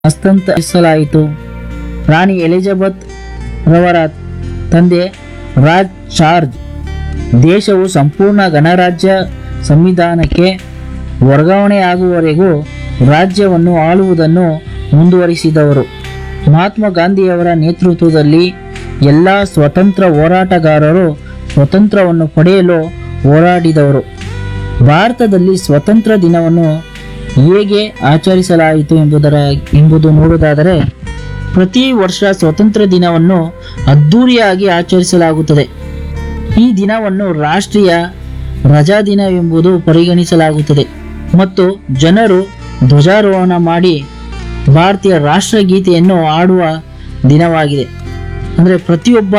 ಹಸ್ತಾಂತರಿಸಲಾಯಿತು ರಾಣಿ Elizabeth ರವರ ತಂದೆ Raj charge ದೇಶವು ಸಂಪೂರ್ಣ ಗಣರಾಜ್ಯ ಸಂವಿಧಾನಕ್ಕೆ ವರ್ಗಾವಣೆಯಾಗುವವರೆಗೂ ರಾಜ್ಯವನ್ನು ಆಳುವುದನ್ನು ಮುಂದುವರಿಸಿದವರು ಮಹಾತ್ಮ ಗಾಂಧಿಯವರ ನೇತೃತ್ವದಲ್ಲಿ ಎಲ್ಲ ಸ್ವತಂತ್ರ ಹೋರಾಟಗಾರರು ಸ್ವತಂತ್ರವನ್ನು ಪಡೆಯಲು ಹೋರಾಡಿದವರು ಭಾರತದಲ್ಲಿ ಸ್ವತಂತ್ರ ದಿನವನ್ನು ಹೇಗೆ ಆಚರಿಸಲಾಯಿತು ಎಂಬುದರ ಎಂಬುದು ನೋಡುವುದಾದರೆ ಪ್ರತಿ ವರ್ಷ ಸ್ವತಂತ್ರ ದಿನವನ್ನು ಅದ್ಧೂರಿಯಾಗಿ ಆಚರಿಸಲಾಗುತ್ತದೆ ಈ ದಿನವನ್ನು ರಾಷ್ಟ್ರೀಯ ರಜಾ ದಿನವೆಂಬುದು ಪರಿಗಣಿಸಲಾಗುತ್ತದೆ ಮತ್ತು ಜನರು ಧ್ವಜಾರೋಹಣ ಮಾಡಿ ಭಾರತೀಯ ರಾಷ್ಟ್ರಗೀತೆಯನ್ನು ಹಾಡುವ ದಿನವಾಗಿದೆ ಅಂದರೆ ಪ್ರತಿಯೊಬ್ಬ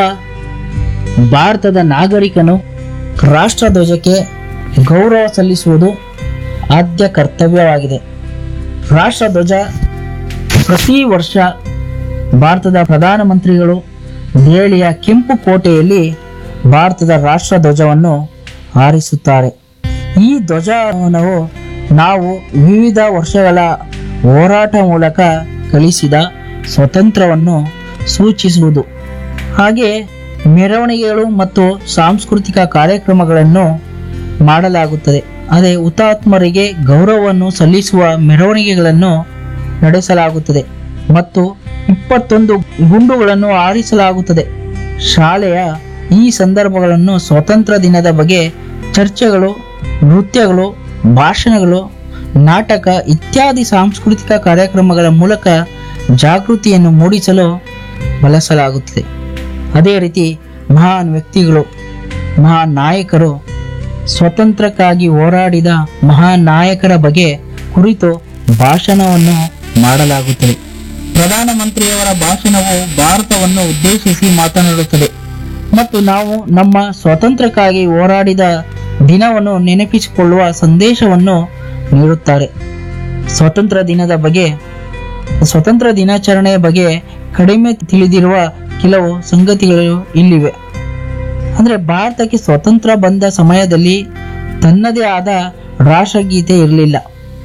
ಭಾರತದ ನಾಗರಿಕನು ರಾಷ್ಟ್ರಧ್ವಜಕ್ಕೆ ಗೌರವ ಸಲ್ಲಿಸುವುದು ಆದ್ಯ ಕರ್ತವ್ಯವಾಗಿದೆ ರಾಷ್ಟ್ರಧ್ವಜ ಪ್ರತಿ ವರ್ಷ ಭಾರತದ ಪ್ರಧಾನಮಂತ್ರಿಗಳು ದೆಹಲಿಯ ಕೆಂಪು ಕೋಟೆಯಲ್ಲಿ ಭಾರತದ ರಾಷ್ಟ್ರಧ್ವಜವನ್ನು ಹಾರಿಸುತ್ತಾರೆ ಈ ಧ್ವಜವನ್ನು ನಾವು ವಿವಿಧ ವರ್ಷಗಳ ಹೋರಾಟ ಮೂಲಕ ಗಳಿಸಿದ ಸ್ವತಂತ್ರವನ್ನು ಸೂಚಿಸುವುದು ಹಾಗೆ ಮೆರವಣಿಗೆಗಳು ಮತ್ತು ಸಾಂಸ್ಕೃತಿಕ ಕಾರ್ಯಕ್ರಮಗಳನ್ನು ಮಾಡಲಾಗುತ್ತದೆ ಅದೇ ಹುತಾತ್ಮರಿಗೆ ಗೌರವವನ್ನು ಸಲ್ಲಿಸುವ ಮೆರವಣಿಗೆಗಳನ್ನು ನಡೆಸಲಾಗುತ್ತದೆ ಮತ್ತು ಇಪ್ಪತ್ತೊಂದು ಗುಂಡುಗಳನ್ನು ಹಾರಿಸಲಾಗುತ್ತದೆ ಶಾಲೆಯ ಈ ಸಂದರ್ಭಗಳನ್ನು ಸ್ವತಂತ್ರ ದಿನದ ಬಗ್ಗೆ ಚರ್ಚೆಗಳು ನೃತ್ಯಗಳು ಭಾಷಣಗಳು ನಾಟಕ ಇತ್ಯಾದಿ ಸಾಂಸ್ಕೃತಿಕ ಕಾರ್ಯಕ್ರಮಗಳ ಮೂಲಕ ಜಾಗೃತಿಯನ್ನು ಮೂಡಿಸಲು ಬಳಸಲಾಗುತ್ತದೆ ಅದೇ ರೀತಿ ಮಹಾನ್ ವ್ಯಕ್ತಿಗಳು ಮಹಾನ್ ನಾಯಕರು ಸ್ವತಂತ್ರಕ್ಕಾಗಿ ಹೋರಾಡಿದ ಮಹಾನ್ ನಾಯಕರ ಬಗ್ಗೆ ಕುರಿತು ಭಾಷಣವನ್ನು ಮಾಡಲಾಗುತ್ತದೆ ಪ್ರಧಾನಮಂತ್ರಿಯವರ ಭಾಷಣವು ಭಾರತವನ್ನು ಉದ್ದೇಶಿಸಿ ಮಾತನಾಡುತ್ತದೆ ಮತ್ತು ನಾವು ನಮ್ಮ ಸ್ವಾತಂತ್ರ್ಯಕ್ಕಾಗಿ ಹೋರಾಡಿದ ದಿನವನ್ನು ನೆನಪಿಸಿಕೊಳ್ಳುವ ಸಂದೇಶವನ್ನು ನೀಡುತ್ತಾರೆ ಸ್ವಾತಂತ್ರ್ಯ ದಿನದ ಬಗ್ಗೆ ಸ್ವತಂತ್ರ ದಿನಾಚರಣೆಯ ಬಗ್ಗೆ ಕಡಿಮೆ ತಿಳಿದಿರುವ ಕೆಲವು ಸಂಗತಿಗಳು ಇಲ್ಲಿವೆ ಅಂದ್ರೆ ಭಾರತಕ್ಕೆ ಸ್ವತಂತ್ರ ಬಂದ ಸಮಯದಲ್ಲಿ ತನ್ನದೇ ಆದ ರಾಷ್ಟ್ರಗೀತೆ ಇರಲಿಲ್ಲ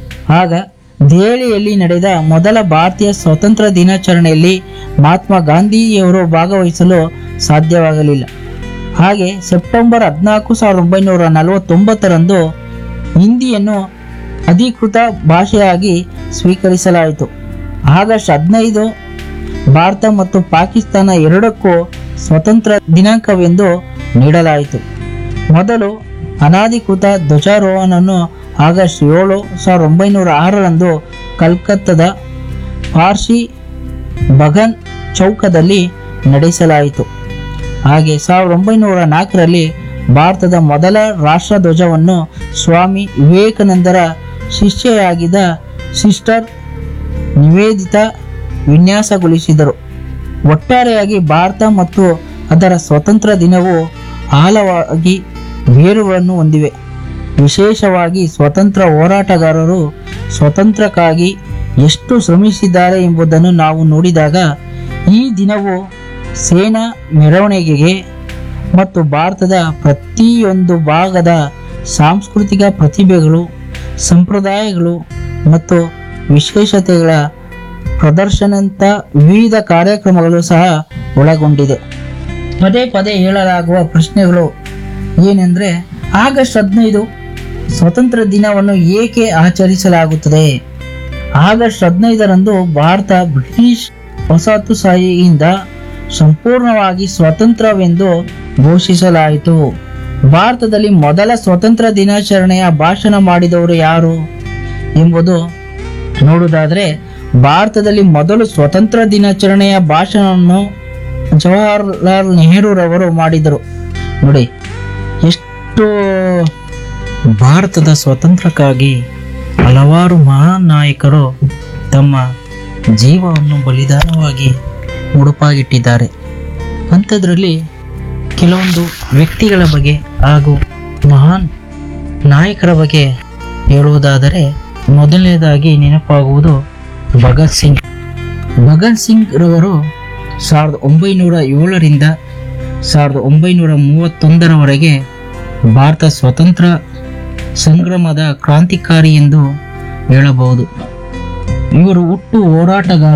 ಆಗ ದೆಹಲಿಯಲ್ಲಿ ನಡೆದ ಮೊದಲ ಭಾರತೀಯ ಸ್ವಾತಂತ್ರ್ಯ ದಿನಾಚರಣೆಯಲ್ಲಿ ಮಹಾತ್ಮ ಗಾಂಧಿಯವರು ಭಾಗವಹಿಸಲು ಸಾಧ್ಯವಾಗಲಿಲ್ಲ ಹಾಗೆ ಸೆಪ್ಟೆಂಬರ್ ಹದಿನಾಲ್ಕು ಸಾವಿರದ ಒಂಬೈನೂರ ನಲವತ್ತೊಂಬತ್ತರಂದು ಹಿಂದಿಯನ್ನು ಅಧಿಕೃತ ಭಾಷೆಯಾಗಿ ಸ್ವೀಕರಿಸಲಾಯಿತು ಆಗಸ್ಟ್ ಹದಿನೈದು ಭಾರತ ಮತ್ತು ಪಾಕಿಸ್ತಾನ ಎರಡಕ್ಕೂ ಸ್ವತಂತ್ರ ದಿನಾಂಕವೆಂದು ನೀಡಲಾಯಿತು ಮೊದಲು ಅನಾಧಿಕೃತ ಧ್ವಜಾರೋಹಣವನ್ನು ಆಗಸ್ಟ್ ಏಳು ಸಾವಿರದ ಒಂಬೈನೂರ ಆರರಂದು ಕಲ್ಕತ್ತಾದ ಪಾರ್ಸಿ ಬಗನ್ ಚೌಕದಲ್ಲಿ ನಡೆಸಲಾಯಿತು ಹಾಗೆ ಸಾವಿರದ ಒಂಬೈನೂರ ನಾಲ್ಕರಲ್ಲಿ ಭಾರತದ ಮೊದಲ ರಾಷ್ಟ್ರಧ್ವಜವನ್ನು ಸ್ವಾಮಿ ವಿವೇಕಾನಂದರ ಶಿಷ್ಯೆಯಾಗಿದ್ದ ಸಿಸ್ಟರ್ ನಿವೇದಿತ ವಿನ್ಯಾಸಗೊಳಿಸಿದರು ಒಟ್ಟಾರೆಯಾಗಿ ಭಾರತ ಮತ್ತು ಅದರ ಸ್ವತಂತ್ರ ದಿನವು ಆಳವಾಗಿ ಬೇರುಗಳನ್ನು ಹೊಂದಿವೆ ವಿಶೇಷವಾಗಿ ಸ್ವತಂತ್ರ ಹೋರಾಟಗಾರರು ಸ್ವತಂತ್ರಕ್ಕಾಗಿ ಎಷ್ಟು ಶ್ರಮಿಸಿದ್ದಾರೆ ಎಂಬುದನ್ನು ನಾವು ನೋಡಿದಾಗ ಈ ದಿನವು ಸೇನಾ ಮೆರವಣಿಗೆಗೆ ಮತ್ತು ಭಾರತದ ಪ್ರತಿಯೊಂದು ಭಾಗದ ಸಾಂಸ್ಕೃತಿಕ ಪ್ರತಿಭೆಗಳು ಸಂಪ್ರದಾಯಗಳು ಮತ್ತು ವಿಶೇಷತೆಗಳ ಪ್ರದರ್ಶನಂತ ವಿವಿಧ ಕಾರ್ಯಕ್ರಮಗಳು ಸಹ ಒಳಗೊಂಡಿದೆ ಪದೇ ಪದೇ ಹೇಳಲಾಗುವ ಪ್ರಶ್ನೆಗಳು ಏನೆಂದರೆ ಆಗಸ್ಟ್ ಹದಿನೈದು ಸ್ವತಂತ್ರ ದಿನವನ್ನು ಏಕೆ ಆಚರಿಸಲಾಗುತ್ತದೆ ಆಗಸ್ಟ್ ಹದಿನೈದರಂದು ಭಾರತ ಬ್ರಿಟಿಷ್ ವಸಾಹತುಶಾಹಿಯಿಂದ ಸಂಪೂರ್ಣವಾಗಿ ಸ್ವತಂತ್ರವೆಂದು ಘೋಷಿಸಲಾಯಿತು ಭಾರತದಲ್ಲಿ ಮೊದಲ ಸ್ವತಂತ್ರ ದಿನಾಚರಣೆಯ ಭಾಷಣ ಮಾಡಿದವರು ಯಾರು ಎಂಬುದು ನೋಡುವುದಾದರೆ ಭಾರತದಲ್ಲಿ ಮೊದಲು ಸ್ವತಂತ್ರ ದಿನಾಚರಣೆಯ ಭಾಷಣವನ್ನು ಜವಾಹರ್ಲಾಲ್ ನೆಹರೂರವರು ಮಾಡಿದರು ನೋಡಿ ಎಷ್ಟು ಭಾರತದ ಸ್ವಾತಂತ್ರ್ಯಕ್ಕಾಗಿ ಹಲವಾರು ಮಹಾನ್ ನಾಯಕರು ತಮ್ಮ ಜೀವವನ್ನು ಬಲಿದಾನವಾಗಿ ಮುಡುಪಾಗಿಟ್ಟಿದ್ದಾರೆ ಅಂಥದ್ರಲ್ಲಿ ಕೆಲವೊಂದು ವ್ಯಕ್ತಿಗಳ ಬಗ್ಗೆ ಹಾಗೂ ಮಹಾನ್ ನಾಯಕರ ಬಗ್ಗೆ ಹೇಳುವುದಾದರೆ ಮೊದಲನೇದಾಗಿ ನೆನಪಾಗುವುದು ಭಗತ್ ಸಿಂಗ್ ಭಗತ್ ಸಿಂಗ್ ರವರು ಸಾವಿರದ ಒಂಬೈನೂರ ಏಳರಿಂದ ಸಾವಿರದ ಒಂಬೈನೂರ ಮೂವತ್ತೊಂದರವರೆಗೆ ಭಾರತ ಸ್ವತಂತ್ರ ಸಂಗ್ರಾಮದ ಕ್ರಾಂತಿಕಾರಿ ಎಂದು ಹೇಳಬಹುದು ಇವರು ಹುಟ್ಟು ಹೋರಾಟಗಾರ